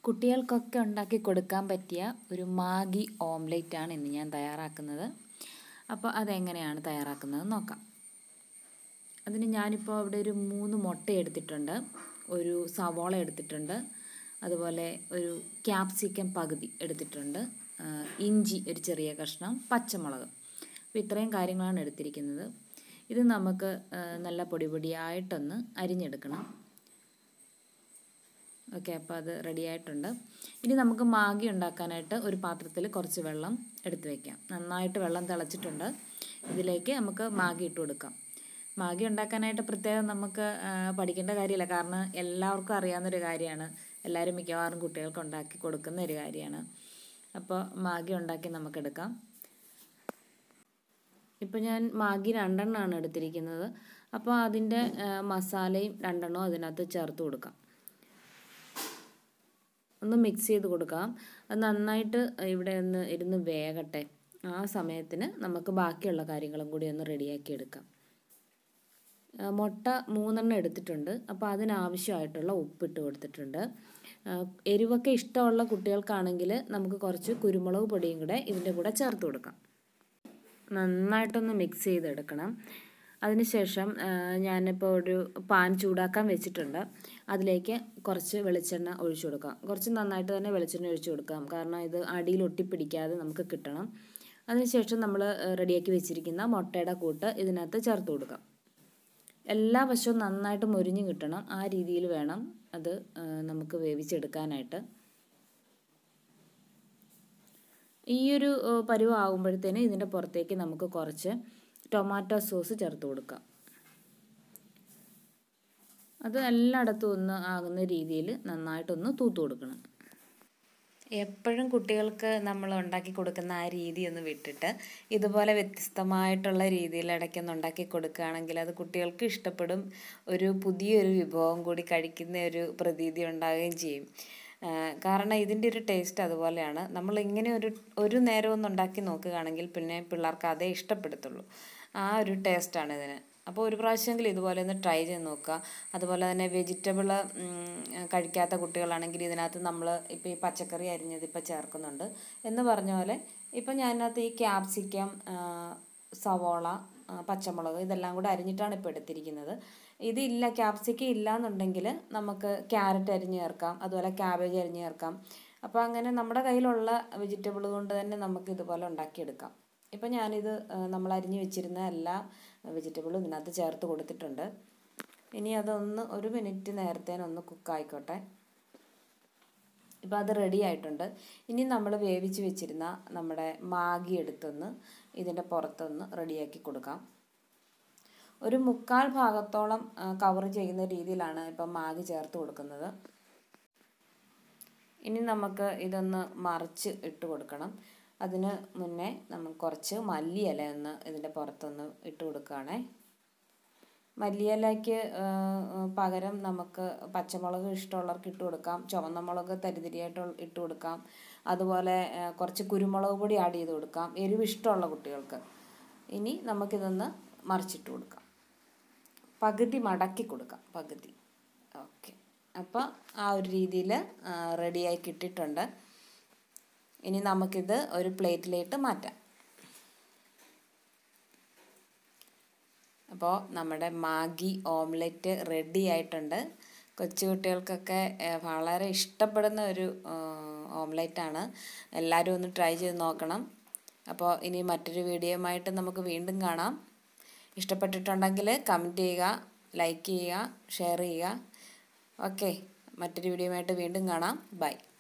കുട്ടികൾക്കൊക്കെ ഉണ്ടാക്കി കൊടുക്കാൻ പറ്റിയ ഒരു മാഗി ഓംലെറ്റാണ് ഇന്ന് ഞാൻ തയ്യാറാക്കുന്നത് അപ്പോൾ അതെങ്ങനെയാണ് തയ്യാറാക്കുന്നത് നോക്കാം അതിന് ഞാനിപ്പോൾ ഇവിടെ ഒരു മൂന്ന് മുട്ട എടുത്തിട്ടുണ്ട് ഒരു സവോള എടുത്തിട്ടുണ്ട് അതുപോലെ ഒരു ക്യാപ്സിക്കം പകുതി എടുത്തിട്ടുണ്ട് ആ, ഇഞ്ചി ഒരു ചെറിയ കഷ്ണം പച്ചമുളക് അപ്പോൾ ഇത്രയും കാര്യങ്ങളാണ് എടുത്തിരിക്കുന്നത് ഇത് നമുക്ക് ആ, നല്ല പൊടി പൊടിയായിട്ടൊന്ന് അരിഞ്ഞെടുക്കണം ഓക്കെ അപ്പോൾ അത് റെഡി ആയിട്ടുണ്ട് ഇനി നമുക്ക് മാഗി ഉണ്ടാക്കാനായിട്ട് ഒരു പാത്രത്തിൽ കുറച്ച് വെള്ളം എടുത്ത് വയ്ക്കാം നന്നായിട്ട് വെള്ളം തിളച്ചിട്ടുണ്ട് ഇതിലേക്ക് നമുക്ക് മാഗി ഇട്ട് കൊടുക്കാം മാഗി ഉണ്ടാക്കാനായിട്ട് പ്രത്യേകം നമുക്ക് ആ, പഠിക്കേണ്ട കാര്യമില്ല കാരണം എല്ലാവർക്കും അറിയാവുന്നൊരു കാര്യമാണ് എല്ലാവരും മിക്കവാറും കുട്ടികൾക്ക് ഉണ്ടാക്കി കൊടുക്കുന്ന ഒരു കാര്യമാണ് അപ്പോൾ മാഗി ഉണ്ടാക്കി നമുക്കെടുക്കാം ഇപ്പോൾ ഞാൻ മാഗി രണ്ടെണ്ണമാണ് എടുത്തിരിക്കുന്നത് അപ്പോൾ അതിൻ്റെ ആ, മസാലയും രണ്ടെണ്ണവും അതിനകത്ത് ചേർത്ത് കൊടുക്കാം ഒന്ന് മിക്സ് ചെയ്ത് കൊടുക്കാം അത് നന്നായിട്ട് ഇവിടെ ഒന്ന് ഇരുന്ന് വേകട്ടെ ആ സമയത്തിന് നമുക്ക് ബാക്കിയുള്ള കാര്യങ്ങളും കൂടി ഒന്ന് റെഡിയാക്കി എടുക്കാം ആ, മുട്ട മൂന്നെണ്ണം എടുത്തിട്ടുണ്ട് അപ്പോൾ അതിനാവശ്യമായിട്ടുള്ള ഉപ്പിട്ട് കൊടുത്തിട്ടുണ്ട് ആ, എരിവൊക്കെ ഇഷ്ടമുള്ള കുട്ടികൾക്കാണെങ്കിൽ നമുക്ക് കുറച്ച് കുരുമുളക് പൊടിയും കൂടെ ഇതിൻ്റെ കൂടെ ചേർത്ത് കൊടുക്കാം നന്നായിട്ടൊന്ന് മിക്സ് ചെയ്തെടുക്കണം അതിനുശേഷം ആ, ഞാനിപ്പോൾ ഒരു പാൻ ചൂടാക്കാൻ വെച്ചിട്ടുണ്ട് അതിലേക്ക് കുറച്ച് വെളിച്ചെണ്ണ ഒഴിച്ചു കൊടുക്കാം കുറച്ച് നന്നായിട്ട് തന്നെ വെളിച്ചെണ്ണ ഒഴിച്ചു കൊടുക്കാം കാരണം ഇത് അടിയിൽ ഒട്ടിപ്പിടിക്കാതെ നമുക്ക് കിട്ടണം അതിനുശേഷം നമ്മൾ റെഡിയാക്കി വെച്ചിരിക്കുന്ന മുട്ടയുടെ കൂട്ട് ഇതിനകത്ത് ചേർത്ത് കൊടുക്കാം എല്ലാ വശവും നന്നായിട്ട് മൊരിഞ്ഞ് കിട്ടണം ആ രീതിയിൽ വേണം അത് ആ, നമുക്ക് വേവിച്ചെടുക്കാനായിട്ട് ഈ ഒരു ഏഹ്, പരുവമാകുമ്പോഴത്തേന് ഇതിൻ്റെ പുറത്തേക്ക് നമുക്ക് കുറച്ച് ടൊമാറ്റോ സോസ് ചേർത്ത് കൊടുക്കാം അത് എല്ലായിടത്തും ഒന്ന് ആകുന്ന രീതിയിൽ നന്നായിട്ടൊന്ന് തൂത്ത് കൊടുക്കണം എപ്പോഴും കുട്ടികൾക്ക് നമ്മൾ ഉണ്ടാക്കി കൊടുക്കുന്ന ആ രീതി ഒന്ന് വിട്ടിട്ട് ഇതുപോലെ വ്യത്യസ്തമായിട്ടുള്ള രീതിയിൽ ഇടയ്ക്കൊന്ന് ഉണ്ടാക്കി കൊടുക്കുകയാണെങ്കിൽ അത് കുട്ടികൾക്ക് ഇഷ്ടപ്പെടും ഒരു പുതിയൊരു വിഭവം കൂടി കഴിക്കുന്ന ഒരു പ്രതീതി ഉണ്ടാവുകയും ചെയ്യും ആ, കാരണം ഇതിൻ്റെ ഒരു ടേസ്റ്റ് അതുപോലെയാണ് നമ്മൾ ഇങ്ങനെ ഒരു ഒരു നേരം ഒന്ന് ഉണ്ടാക്കി നോക്കുകയാണെങ്കിൽ പിന്നെ പിള്ളേർക്ക് അതേ ഇഷ്ടപ്പെടുത്തുള്ളൂ ആ ഒരു ടേസ്റ്റാണ് ഇതിന് അപ്പോൾ ഒരു പ്രാവശ്യമെങ്കിലും ഇതുപോലെ ഒന്ന് ട്രൈ ചെയ്ത് നോക്കുക അതുപോലെ തന്നെ വെജിറ്റബിൾ കഴിക്കാത്ത കുട്ടികളാണെങ്കിൽ ഇതിനകത്ത് നമ്മൾ ഇപ്പോൾ ഈ പച്ചക്കറി അരിഞ്ഞത് ഇപ്പോൾ ചേർക്കുന്നുണ്ട് എന്ന് പറഞ്ഞ പോലെ ഇപ്പം ഞാനകത്ത് ഈ ക്യാപ്സിക്കം സവോള ആ, പച്ചമുളക് ഇതെല്ലാം കൂടെ അരിഞ്ഞിട്ടാണ് ഇപ്പോൾ എടുത്തിരിക്കുന്നത് ഇതില്ല ക്യാപ്സിക്കം ഇല്ല എന്നുണ്ടെങ്കിൽ നമുക്ക് ക്യാരറ്റ് അരിഞ്ഞ് ചേർക്കാം അതുപോലെ ക്യാബേജ് അരിഞ്ഞ് ചേർക്കാം അപ്പോൾ അങ്ങനെ നമ്മുടെ കയ്യിലുള്ള വെജിറ്റബിൾ കൊണ്ട് തന്നെ നമുക്ക് ഇതുപോലെ ഉണ്ടാക്കിയെടുക്കാം ഇപ്പം ഞാനിത് ആ, നമ്മൾ അരിഞ്ഞ് വെച്ചിരുന്ന എല്ലാ വെജിറ്റബിളും ഇതിനകത്ത് ചേർത്ത് കൊടുത്തിട്ടുണ്ട് ഇനി അതൊന്ന് ഒരു മിനിറ്റ് നേരത്തേനൊന്ന് കുക്കായിക്കോട്ടെ ഇപ്പോൾ അത് റെഡി ആയിട്ടുണ്ട് ഇനി നമ്മൾ വേവിച്ച് വെച്ചിരുന്ന നമ്മുടെ മാഗി എടുത്തൊന്ന് ഇതിൻ്റെ പുറത്തൊന്ന് റെഡിയാക്കി കൊടുക്കാം ഒരു മുക്കാൽ ഭാഗത്തോളം കവർ ചെയ്യുന്ന രീതിയിലാണ് ഇപ്പം മാഗി ചേർത്ത് കൊടുക്കുന്നത് ഇനി നമുക്ക് ഇതൊന്ന് മറിച്ച് ഇട്ട് കൊടുക്കണം അതിന് മുന്നേ നമുക്ക് കുറച്ച് മല്ലിയില ഒന്ന് ഇതിൻ്റെ പുറത്തൊന്ന് ഇട്ട് കൊടുക്കുകയാണേ മല്ലിയിലയ്ക്ക് ആ, പകരം നമുക്ക് പച്ചമുളക് ഇഷ്ടമുള്ളവർക്ക് ഇട്ട് കൊടുക്കാം ചുവന്ന മുളക് തരിതരിയായിട്ട് ഇട്ട് കൊടുക്കാം അതുപോലെ ആ, കുറച്ച് കുരുമുളക് പൊടി ആഡ് ചെയ്ത് കൊടുക്കാം എരിവ് ഇഷ്ടമുള്ള കുട്ടികൾക്ക് ഇനി നമുക്കിതൊന്ന് മറിച്ചിട്ട് കൊടുക്കാം പകുതി മടക്കി കൊടുക്കാം പകുതി ഓക്കെ അപ്പോൾ ആ ഒരു രീതിയിൽ റെഡിയായി കിട്ടിയിട്ടുണ്ട് ഇനി നമുക്കിത് ഒരു പ്ലേറ്റിലേക്ക് മാറ്റാം അപ്പോൾ നമ്മുടെ മാഗി ഓംലെറ്റ് റെഡി ആയിട്ടുണ്ട് കൊച്ചു കുട്ടികൾക്കൊക്കെ ഏഹ്, വളരെ ഇഷ്ടപ്പെടുന്ന ഒരു ഓംലെറ്റാണ് എല്ലാവരും ഒന്ന് ട്രൈ ചെയ്ത് നോക്കണം അപ്പോൾ ഇനി മറ്റൊരു വീഡിയോയുമായിട്ട് നമുക്ക് വീണ്ടും കാണാം ഇഷ്ടപ്പെട്ടിട്ടുണ്ടെങ്കിൽ കമൻറ്റ് ചെയ്യുക ലൈക്ക് ചെയ്യുക ഷെയർ ചെയ്യുക ഓക്കെ മറ്റൊരു വീഡിയോയുമായിട്ട് വീണ്ടും കാണാം ബൈ